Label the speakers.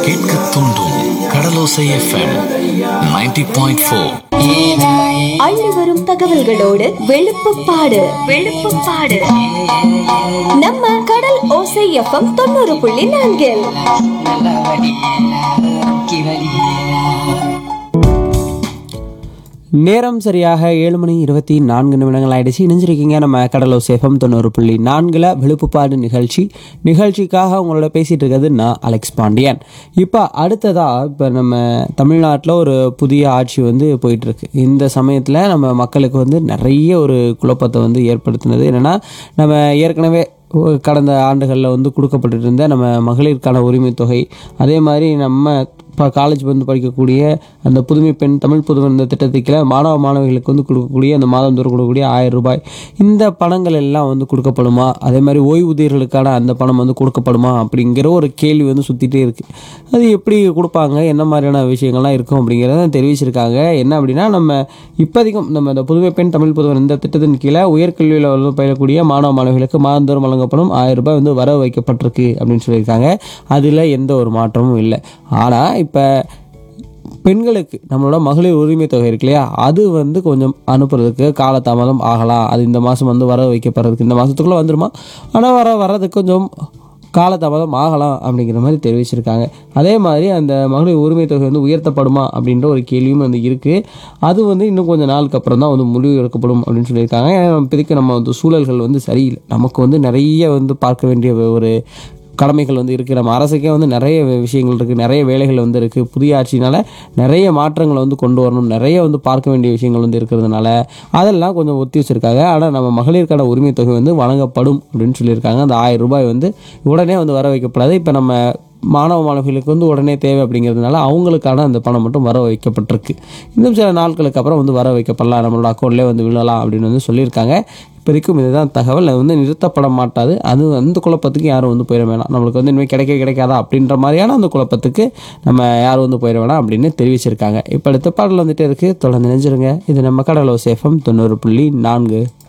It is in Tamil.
Speaker 1: கேட்க தூண்டும் கடலோசை எஃப்எம் 90.4 பாயிண்ட் ஃபோர்
Speaker 2: அள்ளி வரும் தகவல்களோடு வெளுப்புப்பாடு வெளுப்புப்பாடு நம்ம கடல் ஓசை எஃப்எம் தொண்ணூறு புள்ளி நான்கில்
Speaker 3: நேரம் சரியாக ஏழு மணி இருபத்தி நான்கு நிமிடங்கள் ஆயிடுச்சு இணைஞ்சிருக்கீங்க நம்ம கடலோ சேஃபம் தொண்ணூறு புள்ளி நான்கில் விழுப்புப்பாடு நிகழ்ச்சி நிகழ்ச்சிக்காக உங்களோட பேசிகிட்டு இருக்கிறது நான் அலெக்ஸ் பாண்டியன் இப்போ அடுத்ததாக இப்போ நம்ம தமிழ்நாட்டில் ஒரு புதிய ஆட்சி வந்து போயிட்டுருக்கு இந்த சமயத்தில் நம்ம மக்களுக்கு வந்து நிறைய ஒரு குழப்பத்தை வந்து ஏற்படுத்தினது என்னென்னா நம்ம ஏற்கனவே ஒ- கடந்த ஆண்டுகளில் வந்து கொடுக்கப்பட்டு இருந்த நம்ம மகளிருக்கான உரிமை தொகை அதே மாதிரி நம்ம இப்போ காலேஜ் வந்து படிக்கக்கூடிய அந்த புதுமை பெண் தமிழ் புதுமை இந்த திட்டத்துக்கு மாணவ மாணவிகளுக்கு வந்து கொடுக்கக்கூடிய அந்த மாதந்தோறும் கொடுக்கக்கூடிய ஆயிரம் ரூபாய் இந்த பணங்கள் எல்லாம் வந்து கொடுக்கப்படுமா அதே மாதிரி ஓய்வூதியர்களுக்கான அந்த பணம் வந்து கொடுக்கப்படுமா அப்படிங்கிற ஒரு கேள்வி வந்து சுற்றிட்டே இருக்குது அது எப்படி கொடுப்பாங்க என்ன மாதிரியான விஷயங்கள்லாம் இருக்கும் அப்படிங்கிறத தெரிவிச்சிருக்காங்க என்ன அப்படின்னா நம்ம இப்போதைக்கும் நம்ம இந்த புதுமை பெண் தமிழ் புதுமை இந்த திட்டத்தின் கீழே உயர்கல்வியில் வந்து பயிலக்கூடிய மாணவ மாணவிகளுக்கு மாதந்தோறும் வழங்கப்படும் ஆயிரம் ரூபாய் வந்து வர வைக்கப்பட்டிருக்கு அப்படின்னு சொல்லியிருக்காங்க அதில் எந்த ஒரு மாற்றமும் இல்லை ஆனால் இப்போ பெண்களுக்கு நம்மளோட மகளிர் உரிமை தொகை இருக்கு இல்லையா அது வந்து கொஞ்சம் அனுப்புறதுக்கு காலதாமதம் ஆகலாம் அது இந்த மாதம் வந்து வர வைக்கப்படுறதுக்கு இந்த மாதத்துக்குள்ளே வந்துருமா ஆனால் வர வர்றதுக்கு கொஞ்சம் காலதாமதம் ஆகலாம் அப்படிங்கிற மாதிரி தெரிவிச்சிருக்காங்க அதே மாதிரி அந்த மகளிர் உரிமை தொகை வந்து உயர்த்தப்படுமா அப்படின்ற ஒரு கேள்வியும் வந்து இருக்குது அது வந்து இன்னும் கொஞ்சம் நாளுக்கு அப்புறம் தான் வந்து முடிவு எடுக்கப்படும் அப்படின்னு சொல்லியிருக்காங்க ஏன்னா இப்போதைக்கு நம்ம வந்து சூழல்கள் வந்து சரியில்லை நமக்கு வந்து நிறைய வந்து பார்க்க வேண்டிய ஒரு கடமைகள் வந்து இருக்குது நம்ம அரசுக்கே வந்து நிறைய வி- விஷயங்கள் இருக்குது நிறைய வேலைகள் வந்து இருக்குது புதிய ஆட்சினால நிறைய மாற்றங்களை வந்து கொண்டு வரணும் நிறைய வந்து பார்க்க வேண்டிய விஷயங்கள் வந்து இருக்கிறதுனால அதெல்லாம் கொஞ்சம் ஒத்தி வச்சிருக்காங்க ஆனால் நம்ம மகளிருக்கான உரிமை தொகை வந்து வழங்கப்படும் அப்படின்னு சொல்லியிருக்காங்க அந்த ஆயிரம் ரூபாய் வந்து உடனே வந்து வர வைக்கப்படாது இப்போ நம்ம மாணவ மாணவிகளுக்கு வந்து உடனே தேவை அப்படிங்கிறதுனால அவங்களுக்கான அந்த பணம் மட்டும் வர வைக்கப்பட்டிருக்கு இன்னும் சில நாட்களுக்கு அப்புறம் வந்து வர வைக்கப்படலாம் நம்மளோட அக்கௌண்ட்லேயே வந்து விழலாம் அப்படின்னு வந்து சொல்லியிருக்காங்க இப்போதைக்கும் இதுதான் தகவல் அது வந்து நிறுத்தப்பட மாட்டாது அது அந்த குழப்பத்துக்கு யாரும் வந்து போயிட வேணாம் நம்மளுக்கு வந்து இனிமேல் கிடைக்க கிடைக்காதா அப்படின்ற மாதிரியான அந்த குழப்பத்துக்கு நம்ம யாரும் வந்து போயிட வேணாம் அப்படின்னு தெரிவிச்சிருக்காங்க இப்போ அடுத்த பாடல் வந்துட்டு இருக்குது தொடர்ந்து நினைஞ்சிருங்க இது நம்ம கடலோ சேஃபம் தொண்ணூறு புள்ளி நான்கு